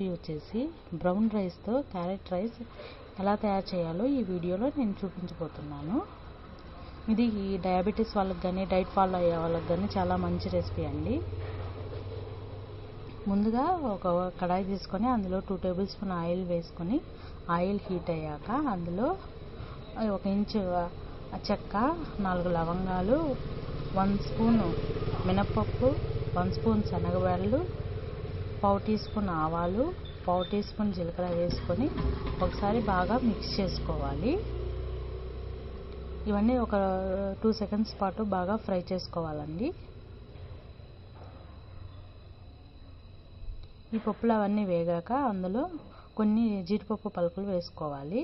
వచ్చేసి బ్రౌన్ రైస్తో carrot rice ఎలా తయారు చేయాలో ఈ వీడియోలో నేను చూపించబోతున్నాను ఇది ఈ డయాబెటీస్ వాళ్ళకి కానీ డైట్ ఫాలో అయ్యే వాళ్ళకి కానీ చాలా మంచి రెసిపీ అండి ముందుగా ఒక కడాయి తీసుకొని అందులో టూ టేబుల్ స్పూన్ ఆయిల్ వేసుకొని ఆయిల్ హీట్ అయ్యాక అందులో ఒక ఇంచు చెక్క నాలుగు లవంగాలు వన్ స్పూన్ మినప్పప్పు వన్ స్పూన్ శనగబెళ్ళు పావు టీ స్పూన్ ఆవాలు పావు టీ స్పూన్ జీలకర్ర వేసుకొని ఒకసారి బాగా మిక్స్ చేసుకోవాలి ఇవన్నీ ఒక టూ సెకండ్స్ పాటు బాగా ఫ్రై చేసుకోవాలండి ఈ పప్పులు అవన్నీ వేగాక అందులో కొన్ని జీడిపప్పు పలుకులు వేసుకోవాలి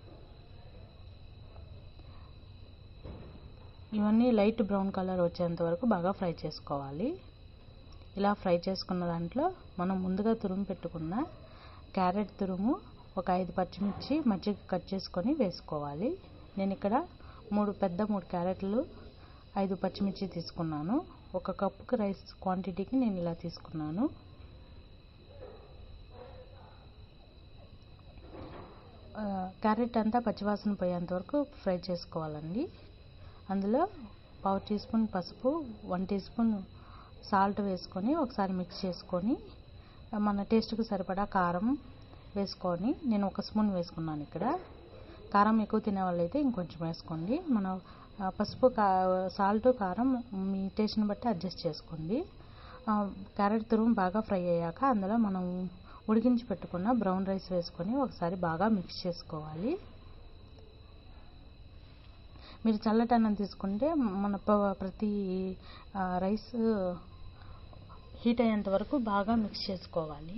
ఇవన్నీ లైట్ బ్రౌన్ కలర్ వచ్చేంత వరకు బాగా ఫ్రై చేసుకోవాలి ఇలా ఫ్రై చేసుకున్న దాంట్లో మనం ముందుగా తురుము పెట్టుకున్న క్యారెట్ తురుము ఒక ఐదు పచ్చిమిర్చి మజ్జిగ కట్ చేసుకొని వేసుకోవాలి నేను ఇక్కడ మూడు పెద్ద మూడు క్యారెట్లు ఐదు పచ్చిమిర్చి తీసుకున్నాను ఒక కప్పుకి రైస్ క్వాంటిటీకి నేను ఇలా తీసుకున్నాను క్యారెట్ అంతా పచ్చివాసన పోయేంత వరకు ఫ్రై చేసుకోవాలండి అందులో పావు టీ స్పూన్ పసుపు వన్ టీ స్పూన్ సాల్ట్ వేసుకొని ఒకసారి మిక్స్ చేసుకొని మన టేస్ట్కి సరిపడా కారం వేసుకొని నేను ఒక స్పూన్ వేసుకున్నాను ఇక్కడ కారం ఎక్కువ తినే వాళ్ళైతే ఇంకొంచెం వేసుకోండి మన పసుపు కా సాల్ట్ కారం మీ టేస్ట్ని బట్టి అడ్జస్ట్ చేసుకోండి క్యారెట్ తురుము బాగా ఫ్రై అయ్యాక అందులో మనం ఉడికించి పెట్టుకున్న బ్రౌన్ రైస్ వేసుకొని ఒకసారి బాగా మిక్స్ చేసుకోవాలి మీరు చల్లటన్నం తీసుకుంటే మన ప్రతి రైస్ హీట్ అయ్యేంత వరకు బాగా మిక్స్ చేసుకోవాలి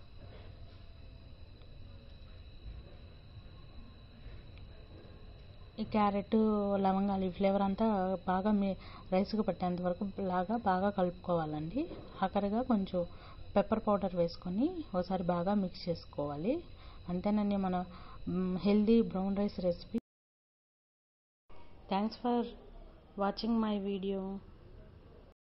ఈ క్యారెట్ లవంగాలు ఈ ఫ్లేవర్ అంతా బాగా మీ రైస్కి పట్టేంత వరకు లాగా బాగా కలుపుకోవాలండి ఆఖరిగా కొంచెం పెప్పర్ పౌడర్ వేసుకొని ఒకసారి బాగా మిక్స్ చేసుకోవాలి అంతేనండి మన healthy brown rice recipe thanks for watching my video